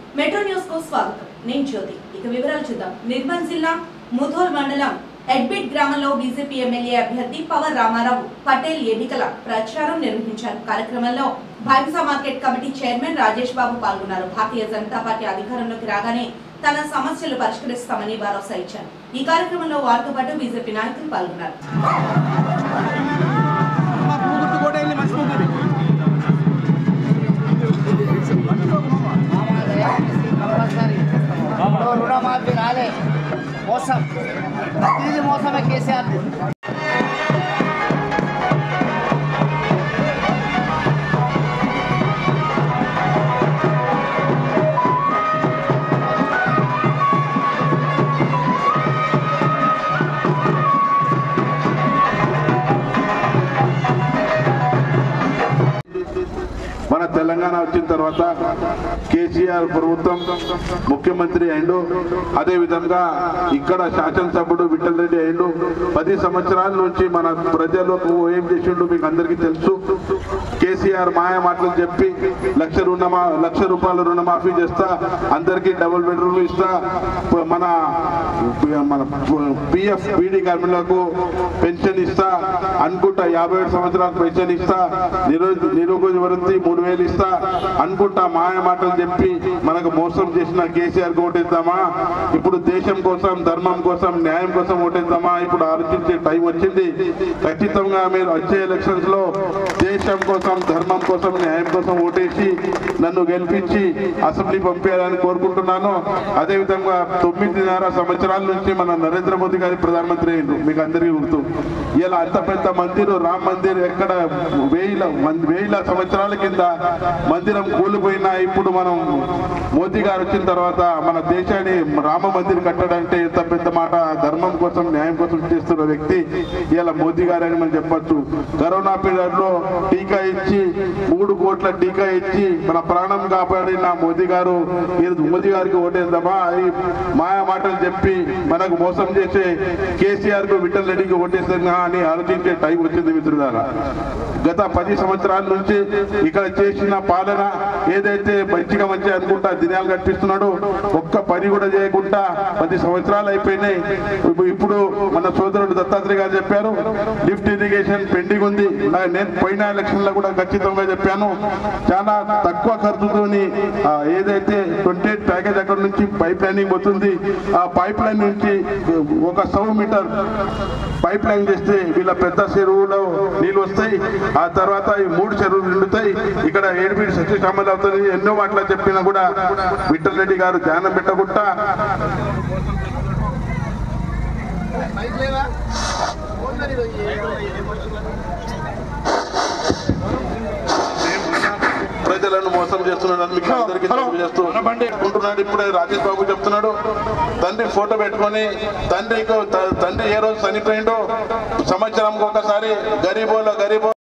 metro news కు స్వాగతం నేను జ్యోతి ఇక వివరాలు చూద్దాం నిర్మల్ జిల్లా ముధోల్ మండలం ఎడ్బిట్ గ్రామంలో బీజేపీ ఎమ్మెల్యే అభ్యర్థి పవర్ రామారావు పటేల్ ఎన్నికల ప్రచారం నిర్వహించారు కార్యక్రమంలో Bhainsa market committee chairman Rajesh Babu పాల్గొన్నారు భారతీయ జనతా పార్టీ అధికారంలోకి రాగానే తన సమస్యలు పరిష్కరిస్తామని భరోసా ఇచ్చారు ఈ కార్యక్రమంలో వారితో పాటు బీజేపీ నాయకులు పాల్గొన్నారు మా కూతురు కూడా వెళ్ళి మర్చిపోతుంది ఇప్పుడు రుణమాఫీ రాలే మోసం ప్రతిదీ మోసమే కేసీఆర్ మన తెలంగాణ వచ్చిన తర్వాత కేసీఆర్ ప్రభుత్వం ముఖ్యమంత్రి అయిండు అదే విధంగా ఇక్కడ శాసనసభ్యుడు విఠల్ రెడ్డి అయిండు పది సంవత్సరాల నుంచి మన ప్రజలకు ఏం చేసిండు మీకు అందరికీ తెలుసు కేసీఆర్ మాయ మాటలు చెప్పి లక్ష రుణమా లక్ష రూపాయల రుణమాఫీ చేస్తా అందరికీ డబుల్ బెడ్రూమ్ ఇస్తా మన మన పిఎఫ్ బీడీ కార్మికులకు పెన్షన్ ఇస్తా అనుకుంటా యాభై ఏడు సంవత్సరాలకు పెన్షన్ ఇస్తా నిరోధ నిరుద్యోగ వృత్తి మూడు వేలు ఇస్తా అనుకుంటా మాయ మాటలు చెప్పి మనకు మోసం చేసిన కేసీఆర్ కు ఓటేద్దామా ఇప్పుడు దేశం కోసం ధర్మం కోసం న్యాయం కోసం ఓటేద్దామా ఇప్పుడు ఆలోచించే టైం వచ్చింది ఖచ్చితంగా మీరు వచ్చే ఎలక్షన్స్ లో దేశం కోసం ధర్మం కోసం న్యాయం కోసం ఓటేసి నన్ను గెలిపించి అసెంబ్లీ పంపించాలని కోరుకుంటున్నాను అదే విధంగా తొమ్మిదిన్నర సంవత్సరాల నుంచి మన నరేంద్ర మోదీ గారి ప్రధానమంత్రి అయ్యిండు మీకు అందరికీ గుర్తు ఇలా అంత పెద్ద మందిరం రామ్ మందిర్ ఎక్కడ వేల మంది వేల సంవత్సరాల కింద మందిరం కూలిపోయినా ఇప్పుడు మనం మోదీ గారు వచ్చిన తర్వాత మన దేశాన్ని రామ మందిర్ కట్టడంటే ఎంత పెద్ద మాట ధర్మం కోసం న్యాయం కోసం చేస్తున్న వ్యక్తి ఇలా మోదీ గారు అని మనం చెప్పొచ్చు కరోనా పీరియడ్ లో టీకా ఇచ్చి మూడు కోట్ల టీకా ఇచ్చి మన ప్రాణం కాపాడిన మోదీ గారు ఈరోజు మోదీ గారికి ఓటేద్దామా అని మాయా మాటలు చెప్పి మనకు మోసం చేసే కేసీఆర్ కు విఠల్ రెడ్డికి ఓటేస్తున్నా అని ఆలోచించే టైం వచ్చింది మిత్రులారా గత పది సంవత్సరాల నుంచి ఇక్కడ చేసిన పాలన ఏదైతే మంచిగా మంచి అనుకుంటా దినాలు కట్టిస్తున్నాడు ఒక్క పని కూడా చేయకుండా పది సంవత్సరాలు అయిపోయినాయి ఇప్పుడు- ఇప్పుడు మన సోదరుడు దత్తాత్రేయ గారు చెప్పారు లిఫ్ట్ ఇరిగేషన్ పెండింగ్ ఉంది నా- నేను పోయిన ఎలక్షన్ లో కూడా ఖచ్చితంగా చెప్పాను చాలా తక్కువ ఖర్చుతోని ఆ, ఏదైతే ట్వంటీ ఎయిట్ ప్యాకేజ్ అక్కడ నుంచి పైప్ లైనింగ్ పోతుంది ఆ పైప్ లైన్ నుంచి ఒక సౌ మీటర్ పైప్ లైన్ చేస్తే వీళ్ళ పెద్ద చెరువులో నీళ్ళు వస్తాయి ఆ తర్వాత ఈ మూడు చెరువులు నిండుతాయి ఇక్కడ ఏడుబీడి సత్యశ్యామలు అవుతుంది ఎన్నో మాటలు చెప్పినా కూడా విఠల్ రెడ్డి గారు ధ్యానం పెట్టకుండా ప్రజలను మోసం చేస్తున్నాడు మీకు అందరికీ తెలియజేస్తూ ఉంటున్నాడు ఇప్పుడే రాజేష్ బాబు చెప్తున్నాడు తండ్రి ఫోటో పెట్టుకొని తండ్రి తండ్రి ఏ రోజు చనిపోయిండో సంవత్సరం ఒకసారి గరీబోలో గరీబో